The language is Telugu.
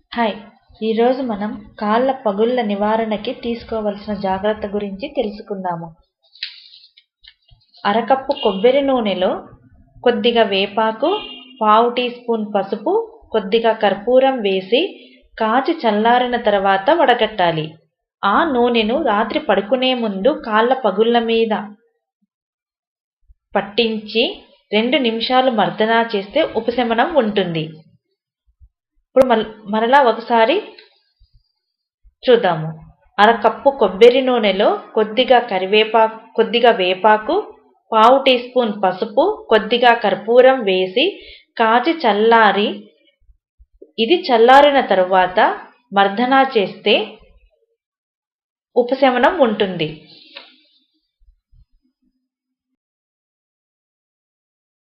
హాయ్ ఈరోజు మనం కాళ్ళ పగుళ్ళ నివారణకి తీసుకోవలసిన జాగ్రత్త గురించి తెలుసుకుందాము అరకప్పు కొబ్బరి నూనెలో కొద్దిగా వేపాకు పావు టీ స్పూన్ పసుపు కొద్దిగా కర్పూరం వేసి కాచి చల్లారిన తర్వాత వడగట్టాలి ఆ నూనెను రాత్రి పడుకునే ముందు కాళ్ళ పగుళ్ళ మీద పట్టించి రెండు నిమిషాలు మర్దనా చేస్తే ఉపశమనం ఉంటుంది ఇప్పుడు మల్ మరలా ఒకసారి చూద్దాము అరకప్పు కొబ్బరి నూనెలో కొద్దిగా కరివేపాకు కొద్దిగా వేపాకు పావు టీ స్పూన్ పసుపు కొద్దిగా కర్పూరం వేసి కాచి చల్లారి ఇది చల్లారిన తరువాత మర్దనా చేస్తే ఉపశమనం ఉంటుంది